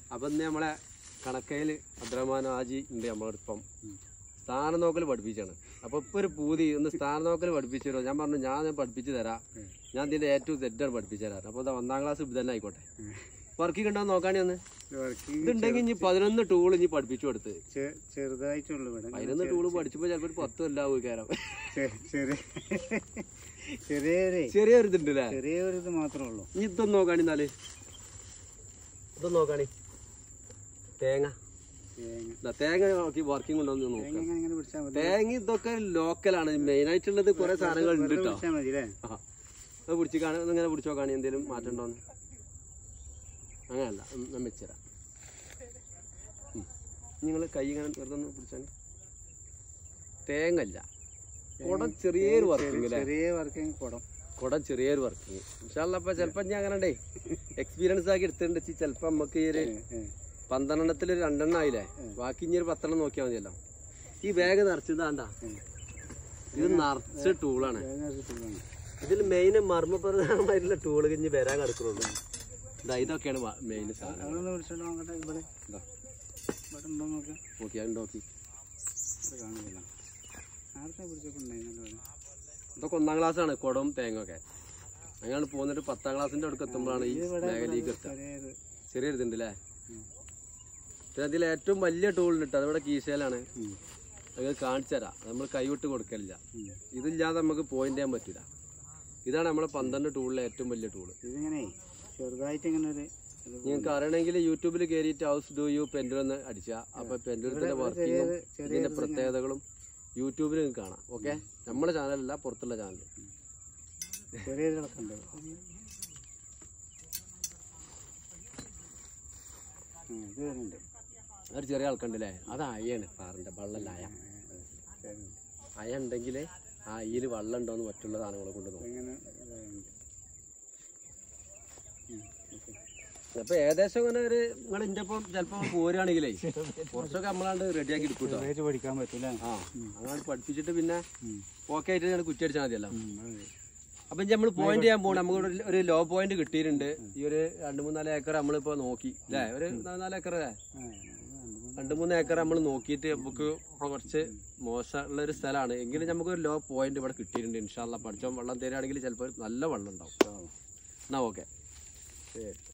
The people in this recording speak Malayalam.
അപ്പൊ ഇന്ന് നമ്മളെ കണക്കയിൽ അബ്ദുറഹ്മാൻ ആജി ഉണ്ട് നമ്മളോടൊപ്പം സ്ഥാനം നോക്കൽ പഠിപ്പിച്ചാണ് അപ്പൊ ഇപ്പൊ ഒരു പൂതി ഒന്ന് സ്ഥാനം നോക്കൽ പഠിപ്പിച്ചു തരുമോ ഞാൻ പറഞ്ഞു ഞാൻ ഞാൻ പഠിപ്പിച്ചു തരാം ഞാൻ ഇതിന്റെ ഏറ്റവും തെറ്റാണ് പഠിപ്പിച്ചു തരാം അപ്പൊ ദാ ഒന്നാം ക്ലാസ് ഇത് തന്നെ ആയിക്കോട്ടെ വർക്കിംഗ് ഉണ്ടോ നോക്കാണി ഒന്ന് വർക്കിംഗ് ഇതുണ്ടെങ്കിൽ ഇനി പതിനൊന്ന് ടൂൾ ഇനി പഠിപ്പിച്ചു കൊടുത്ത് ചെ- ചെറുതായിട്ടുള്ളൂ ഇവിടെ പതിനൊന്ന് ടൂള് പഠിച്ചപ്പോ ചിലപ്പോ ഒരു പത്തും എല്ലാം കയറാം ചെ- ചെറിയ ചെറിയൊരു ചെറിയൊരു ഇതുണ്ട് അല്ലേ ചെറിയൊരു ഇത് മാത്രമേ ഉള്ളൂ ഇനി ഇതൊന്ന് നോക്കാണി എന്നാല് ഇതൊന്ന് നോക്കാണി തേങ്ങ തേങ്ങ ദാ തേങ്ങ നോക്കി വർക്കിംഗ് ഉണ്ടോ എന്ന് തേങ്ങ നോക്കാം ഇങ്ങനെ ഇങ്ങനെ പിടിച്ചാൽ മതി തേങ്ങ ഇതൊക്കെ ലോക്കലാണ് മെയിൻ ആയിട്ടുള്ളത് കുറെ സാധനങ്ങൾ ഉണ്ട് കേട്ടോ പിടിച്ചാൽ മതി അല്ലേ അത് പിടിച്ച് കാണി ഇങ്ങനെ പിടിച്ചോ കാണി എന്തെങ്കിലും മാറ്റം ഉണ്ടോന്ന് അങ്ങനല്ല ഉം, ഞാൻ വെച്ചുതരാം നിങ്ങൾ കൈ ഇങ്ങനെ വെറുതെ ഒന്ന് പിടിച്ചാൽ തേങ്ങല്ല കുടം ചെറിയൊരു വർക്കിംഗ് അല്ലേ ചെറിയ വർക്കിംഗ് കുടം കുടം ചെറിയൊരു വർക്കിംഗ് ഇൻഷാല്ലപ്പ ചിലപ്പോ ഞാൻ അങ്ങനെ ഉണ്ടേ എക്സ്പീരിയൻസ് ആക്കി എടുത്തിട്ടുണ്ട് ചി ചിലപ്പോ നമുക്ക് ഈ ഒരു ഏ, പന്ത്രണ്ടെണ്ണത്തിൽ ഒരു രണ്ടെണ്ണം ആയില്ലേ ബാക്കി ഇനി ഒരു പത്തെണ്ണം നോക്കിയാൽ മതിയല്ലോ ഈ ബാഗ് നിറച്ചതാണ്ടാ ഇത് നിറച്ച ടൂളാണ് തേങ്ങ ഇട്ടിട്ടുള്ളതാണ്. ഇതിൽ മെയിൻ മർമ്മപ്രധാനമായിട്ടുള്ള ടൂള് കഴിഞ്ഞ് വരാൻ കിടക്കുന്നുള്ളൂ ഇതാ ഇതൊക്കെയാണ് മെയിൻ സാധനം അതൊന്ന് പിടിച്ചോണ്ട് നോക്കട്ടെ ഇവിടെ ഇതാ ഇവിടെ ഉണ്ടോ നോക്കാം നോക്കി അത് നോക്കി ഇവിടെ കാണുന്നില്ല നേരത്തെ പിടിച്ചൊക്കെ ഉണ്ടായിരുന്നല്ലോ ഇവിടെ. ഇതൊക്കെ ഒന്നാം ക്ലാസ് ആണ് കുടം തേങ്ങൊക്കെ അങ്ങനെ പോന്നിട്ട് പത്താം ക്ലാസ്സിന്റെ അടുക്ക് എത്തുമ്പോഴാണ് ഈ മേഖലയിലേക്ക് എത്തുക ചെറിയൊരു ചെറിയൊരു ഇതുണ്ട് അല്ലേ ഉം. പിന്നെ അതിൽ ഏറ്റവും വലിയ ടൂൾ ഉണ്ട് അതിവിടെ കീശയിലാണ് ഉം. അത് കാണിച്ചു തരാം നമ്മൾ കൈവിട്ട് കൊടുക്കലില്ല ഉം. ഇതില്ലാതെ നമുക്ക് പോയിന്റ് ചെയ്യാൻ പറ്റില്ല ഇതാണ് നമ്മളെ പന്ത്രണ്ട് ടൂളിലെ ഏറ്റവും വലിയ ടൂള് ഇതിങ്ങനെ ചെറുതായിട്ട് ഇങ്ങനെ ഒരു ഇത് നിങ്ങൾക്ക് അറിയണമെങ്കിൽ യൂട്യൂബിൽ കയറിയിട്ട് ഹൗസ് ഡു യു പെൻഡുലെന്ന് അടിച്ചാൽ അപ്പൊ പെൻഡുലത്തിന്റെ വർക്കിങ്ങും ചെറിയൊരു ഇതിന്റെ പ്രത്യേകതകളും യൂട്യൂബിൽ നിങ്ങൾക്ക് കാണാം ഓക്കെ നമ്മുടെ ചാനലല്ല പുറത്തുള്ള ചാനൽ ചെറിയൊരു ഇളക്കുണ്ട് ഉം, ഇത് വരുന്നുണ്ട് ഒരു ചെറിയ ആൾക്കുണ്ടല്ലേ അത് അയ്യാണ് സാറിന്റെ വള്ളല്ല അയ ശരി. അയ ഉണ്ടെങ്കിൽ ആ അയ്യിൽ വെള്ളം ഉണ്ടോന്ന് മറ്റുള്ള സാധനങ്ങളെ കൊണ്ട് നോക്കും ഇങ്ങനെ ഇതായിട്ടുണ്ട്. ഉം, ഓക്കേ. അപ്പൊ ഏകദേശം ഇങ്ങനെ ഒരു നിങ്ങൾ ഇന്റെ ഒപ്പം ചിലപ്പോ പോരുകയാണെങ്കിലേ കുറച്ചൊക്കെ നമ്മളാണ്ട് റെഡിയാക്കി എടുക്കൂട്ടോ ചെറുതായിട്ട് പഠിക്കാൻ പറ്റൂല ആ അങ്ങനെ പഠിപ്പിച്ചിട്ട് പിന്നെ ഉം. ഓക്കെ ആയിട്ട് ഞാൻ കുറ്റിയടിച്ചാൽ മതിയല്ലോ ഉം, അതെ. അപ്പൊ നമ്മൾ പോയിന്റ് ചെയ്യാൻ പോകണം നമുക്ക് ഇവിടെ ഒരു ലോ പോയിന്റ് കിട്ടിയിട്ടുണ്ട് ഈ ഒരു രണ്ട് മൂന്നാല് ഏക്കർ നമ്മളിപ്പോ നോക്കി അല്ലേ ഒരു നാല് ഏക്കർ അല്ലേ ആ, അത് കണ്ടു. രണ്ട് മൂന്ന് ഏക്കർ നമ്മൾ നോക്കിയിട്ട് നമുക്ക് കുറച്ച് മോശമുള്ള ഒരു സ്ഥലമാണ് എങ്കിലും നമുക്ക് ഒരു ലോ പോയിന്റ് ഇവിടെ കിട്ടിയിട്ടുണ്ട് ഇൻഷാല്ല പഠിച്ചോ വെള്ളം തരികയാണെങ്കിൽ ചിലപ്പോൾ നല്ല വെള്ളം ഉണ്ടാവും എന്നാ ഓക്കെ ശരി